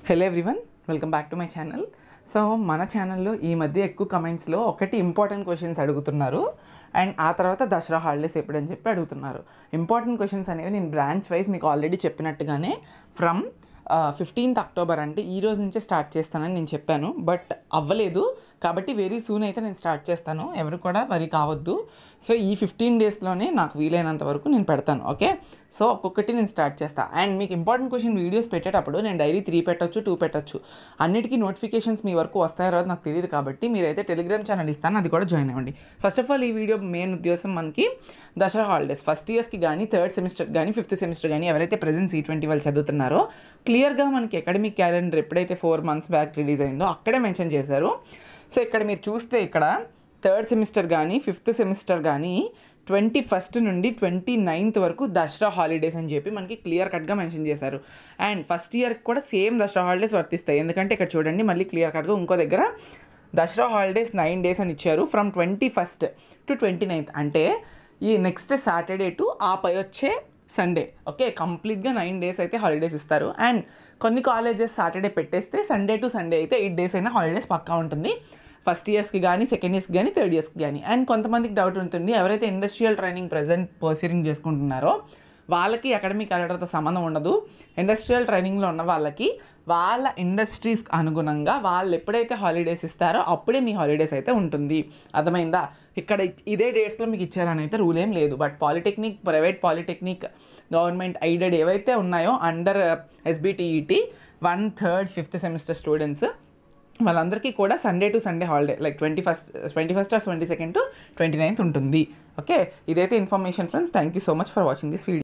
hello everyone welcome back to my channel so మన ఛానల్లో ఈ మధ్య ఎక్కువ కమెంట్స్లో ఒకటి ఇంపార్టెంట్ క్వశ్చన్స్ అడుగుతున్నారు అండ్ ఆ తర్వాత దసరా హాలిడేస్ ఎప్పుడని చెప్పి అడుగుతున్నారు ఇంపార్టెంట్ క్వశ్చన్స్ అనేవి నేను బ్రాంచ్ వైజ్ మీకు ఆల్రెడీ చెప్పినట్టుగానే ఫ్రమ్ ఫిఫ్టీన్త్ అక్టోబర్ అంటే ఈ రోజు నుంచే స్టార్ట్ చేస్తానని నేను చెప్పాను బట్ అవ్వలేదు కాబట్టి వెరీ సూన్ అయితే నేను స్టార్ట్ చేస్తాను ఎవరు కూడా వరి కావద్దు సో ఈ ఫిఫ్టీన్ డేస్లోనే నాకు వీలైనంత వరకు నేను పెడతాను ఓకే సో ఒక్కొక్కటి నేను స్టార్ట్ చేస్తాను అండ్ మీకు ఇంపార్టెంట్ క్వశ్చన్ వీడియోస్ పెట్టేటప్పుడు నేను డైలీ త్రీ పెట్టొచ్చు టూ పెట్టొచ్చు అన్నిటికీ నోటిఫికేషన్స్ మీ వరకు వస్తాయో రాదో నాకు తెలియదు కాబట్టి మీరైతే టెలిగ్రామ్ ఛానల్ ఇస్తాను అది కూడా జాయిన్ అవ్వండి ఫస్ట్ ఆఫ్ ఆల్ ఈ వీడియో మెయిన్ ఉద్దేశం మనకి దసరా హాలిడేస్ ఫస్ట్ ఇయర్స్కి కానీ థర్డ్ సెమిస్టర్ కానీ ఫిఫ్త్ సెమిస్టర్ కానీ ఎవరైతే ప్రెజెంట్ సి ట్వంటీ వాళ్ళు చదువుతున్నారో క్లియర్గా మనకి అకాడమిక్ క్యాలెండర్ ఎప్పుడైతే ఫోర్ మంత్స్ బ్యాక్ రిలీజ్ అయిందో అక్కడే మెన్షన్ చేశారు సో ఇక్కడ మీరు చూస్తే ఇక్కడ థర్డ్ సెమిస్టర్ కానీ ఫిఫ్త్ సెమిస్టర్ కానీ ట్వంటీ ఫస్ట్ నుండి ట్వంటీ నైన్త్ వరకు దసరా హాలిడేస్ అని చెప్పి మనకి క్లియర్ కట్గా మెన్షన్ చేశారు అండ్ ఫస్ట్ ఇయర్కి కూడా సేమ్ దసరా హాలిడేస్ వర్తిస్తాయి ఎందుకంటే ఇక్కడ చూడండి మళ్ళీ క్లియర్ కట్గా ఇంకో దగ్గర దసరా హాలిడేస్ నైన్ డేస్ అని ఇచ్చారు from twenty first to twenty ninth అంటే ఈ నెక్స్ట్ సాటర్డే టు ఆ పై వచ్చే సండే ఓకే కంప్లీట్గా నైన్ డేస్ అయితే హాలిడేస్ ఇస్తారు అండ్ కొన్ని కాలేజెస్ సాటర్డే పెట్టేస్తే సండే టు సండే అయితే ఎయిట్ డేస్ అయినా హాలిడేస్ పక్కా ఉంటుంది ఫస్ట్ ఇయర్స్కి కానీ సెకండ్ ఇయర్స్కి కానీ థర్డ్ ఇయర్స్కి కానీ అండ్ కొంతమందికి డౌట్ ఉంటుంది ఎవరైతే ఇండస్ట్రియల్ ట్రైనింగ్ ప్రజెంట్ పర్సీరింగ్ చేసుకుంటున్నారో వాళ్ళకి అకాడమిక్ క్యాలెండర్తో సంబంధం ఉండదు ఇండస్ట్రియల్ ట్రైనింగ్లో ఉన్న వాళ్ళకి వాళ్ళ ఇండస్ట్రీస్కి అనుగుణంగా వాళ్ళు ఎప్పుడైతే హాలిడేస్ ఇస్తారో అప్పుడే మీ హాలిడేస్ అయితే ఉంటుంది అర్థమైందా ఇక్కడ ఇచ్- ఇదే డేట్స్లో మీకు ఇచ్చారని అయితే రూల్ ఏం లేదు but polytechnic private polytechnic government aided ఏవైతే ఉన్నాయో under SBTET one third fifth semester students వాళ్ళందరికీ కూడా Sunday to Sunday holiday like twenty first twenty first or twenty second to twenty ninth ఉంటుంది ఓకే ఇదైతే information friends thank you so much for watching this video